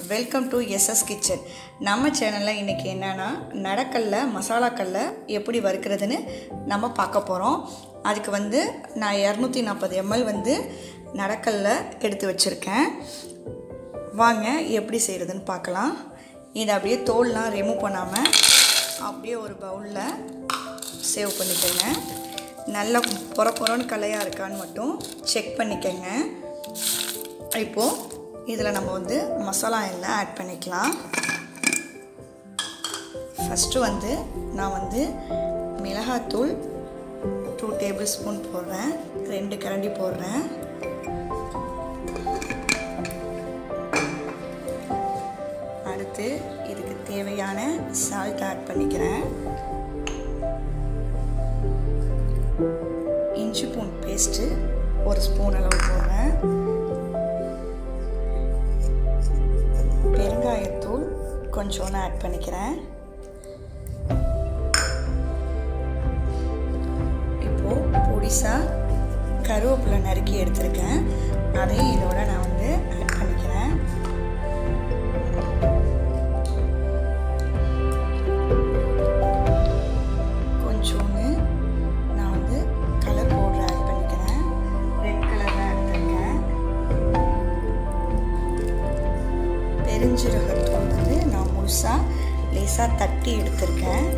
welcome to SS kitchen நம்ம சேனலில் இன்றைக்கி என்னென்னா நடக்கல்ல மசாலாக்கல்ல எப்படி வறுக்கிறதுன்னு நம்ம பார்க்க போகிறோம் அதுக்கு வந்து நான் இரநூத்தி நாற்பது எம்எல் வந்து நடக்கல்ல எடுத்து வச்சுருக்கேன் வாங்க எப்படி செய்கிறதுன்னு பார்க்கலாம் இதை அப்படியே தோல்லாம் ரிமூவ் பண்ணாமல் அப்படியே ஒரு பவுலில் சேவ் பண்ணிக்கோங்க நல்லா பொற பொறன்னு கலையாக இருக்கான்னு மட்டும் செக் பண்ணிக்கோங்க இப்போது இதில் நம்ம வந்து மசாலா எல்லாம் ஆட் பண்ணிக்கலாம் ஃபஸ்ட்டு வந்து நான் வந்து மிளகாத்தூள் டூ டேபிள் ஸ்பூன் போடுறேன் ரெண்டு கரண்டி போடுறேன் அடுத்து இதுக்கு தேவையான சால்ட் ஆட் பண்ணிக்கிறேன் இஞ்சி பூன் பேஸ்ட்டு ஒரு ஸ்பூன் அளவு போடுறேன் பெருங்காயத்தூள் கொஞ்சோன்னு ஆட் பண்ணிக்கிறேன் இப்போது பொடிசாக கருவேப்பிலை நறுக்கி எடுத்திருக்கேன் அதையும் இதோட நான் வந்து ஆட் பண்ணிக்கிறேன் கொஞ்சோன்னு நான் வந்து கலர் பவுடர் ஆட் பண்ணிக்கிறேன் ரெட் கலரில் எடுத்திருக்கேன் பெருஞ்சீரகத்தூள் வந்து நான் முழுசாக லேசாக தட்டி எடுத்திருக்கேன்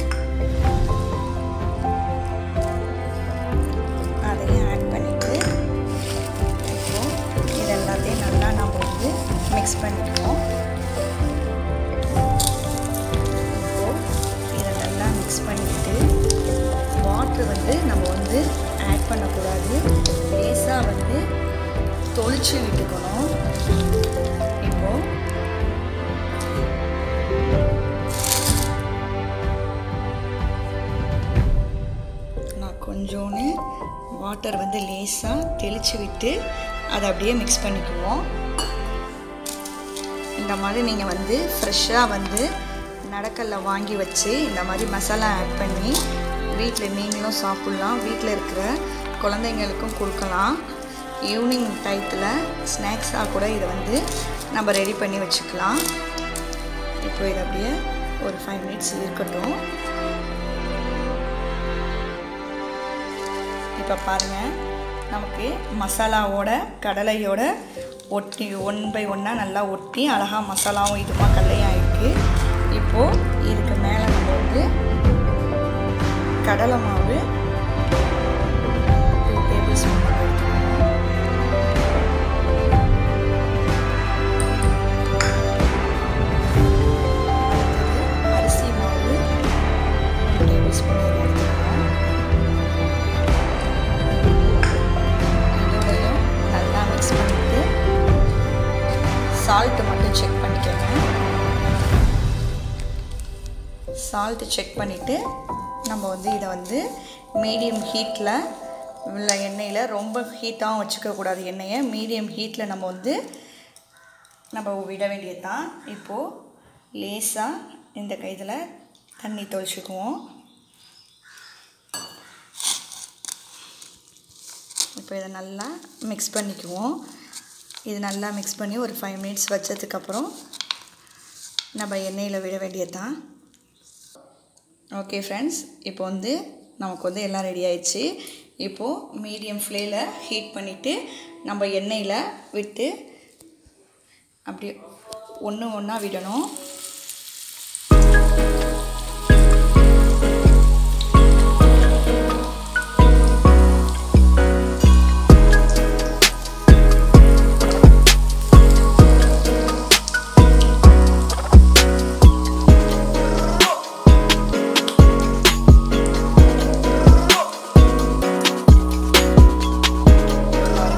அதையும் ஆட் பண்ணிவிட்டு இப்போது இது எல்லாத்தையும் நல்லா நம்ம வந்து மிக்ஸ் பண்ணிக்குவோம் இப்போது இதை நல்லா மிக்ஸ் பண்ணிவிட்டு வாட்ரு வந்து நம்ம வந்து ஆட் பண்ணக்கூடாது லேசாக வந்து தொளிச்சு விட்டுக்கணும் இப்போது நான் கொஞ்சோன்னு வாட்டர் வந்து லேசாக தெளித்து விட்டு அதை அப்படியே மிக்ஸ் பண்ணிக்குவோம் இந்த மாதிரி நீங்கள் வந்து ஃப்ரெஷ்ஷாக வந்து நடக்கல்ல வாங்கி வச்சு இந்த மாதிரி மசாலா ஆட் பண்ணி வீட்டில் நீங்களும் சாப்பிட்லாம் வீட்டில் இருக்கிற குழந்தைங்களுக்கும் கொடுக்கலாம் ஈவினிங் டயத்தில் ஸ்நாக்ஸாக கூட இதை வந்து நம்ம ரெடி பண்ணி வச்சுக்கலாம் இப்போ இது அப்படியே ஒரு ஃபைவ் மினிட்ஸ் இருக்கட்டும் இப்போ பாருங்கள் நமக்கு மசாலாவோட கடலையோட ஒட்டி ஒன் பை ஒன்னாக நல்லா ஒட்டி அழகாக மசாலாவும் இதுமா கடலையும் இருக்குது இப்போது இதுக்கு மேலே நம்ம வந்து கடலை மாவு டூ டேபிள் ஸ்பூன் எடுத்துக்கணும் அரிசி மாவு டூ டேபிள் ஸ்பூன் எடுத்துக்கணும் இதோடையும் நல்லா மிக்ஸ் பண்ணிவிட்டு சால்ட்டு மட்டும் செக் பண்ணிக்கோங்க சால்ட்டு செக் பண்ணிவிட்டு நம்ம வந்து இதை வந்து மீடியம் ஹீட்டில் உள்ள எண்ணெயில் ரொம்ப ஹீட்டாகவும் வச்சுக்கக்கூடாது எண்ணெயை மீடியம் ஹீட்டில் நம்ம வந்து நம்ம விட வேண்டியது தான் இப்போது லேசாக இந்த கையில் தண்ணி தொளிச்சுக்குவோம் இப்போ இதை நல்லா மிக்ஸ் பண்ணிக்குவோம் இது நல்லா மிக்ஸ் பண்ணி ஒரு ஃபைவ் மினிட்ஸ் வச்சதுக்கப்புறம் நம்ம எண்ணெயில் விட வேண்டியது தான் ஓகே ஃப்ரெண்ட்ஸ் இப்போ வந்து நமக்கு வந்து எல்லாம் ரெடி ஆயிடுச்சு இப்போது மீடியம் ஃப்ளேயில் ஹீட் பண்ணிவிட்டு நம்ம எண்ணெயில் விட்டு அப்படியே ஒன்று ஒன்றா விடணும்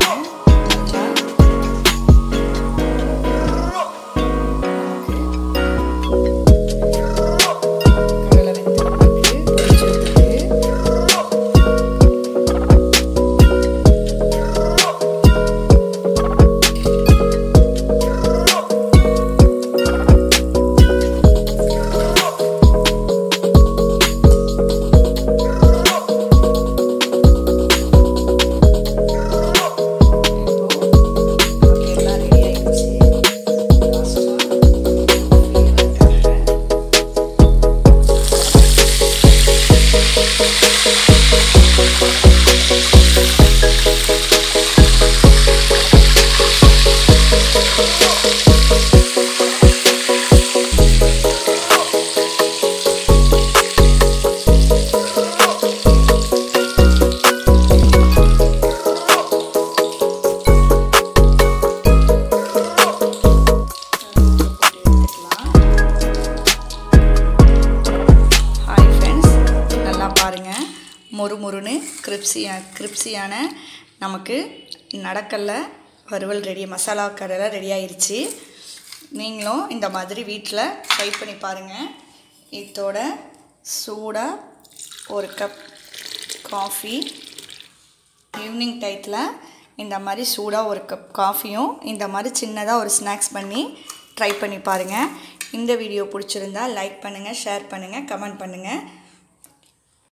பாருங்க, நல்லா கிரிப்ஸியா கிரிப்ஸியான நமக்கு நடக்கல்ல வறுவல் ரெடி மசாலா கடலை ரெடி ஆயிருச்சு நீங்களும் இந்த மாதிரி வீட்டில் ட்ரை பண்ணி பாருங்கள் இதோட சூடாக ஒரு கப் காஃபி ஈவினிங் டயத்தில் இந்த மாதிரி சூடாக ஒரு கப் காஃபியும் இந்த மாதிரி சின்னதாக ஒரு ஸ்நாக்ஸ் பண்ணி ட்ரை பண்ணி பாருங்கள் இந்த வீடியோ பிடிச்சிருந்தா லைக் பண்ணுங்கள் ஷேர் பண்ணுங்கள் கமெண்ட் பண்ணுங்கள்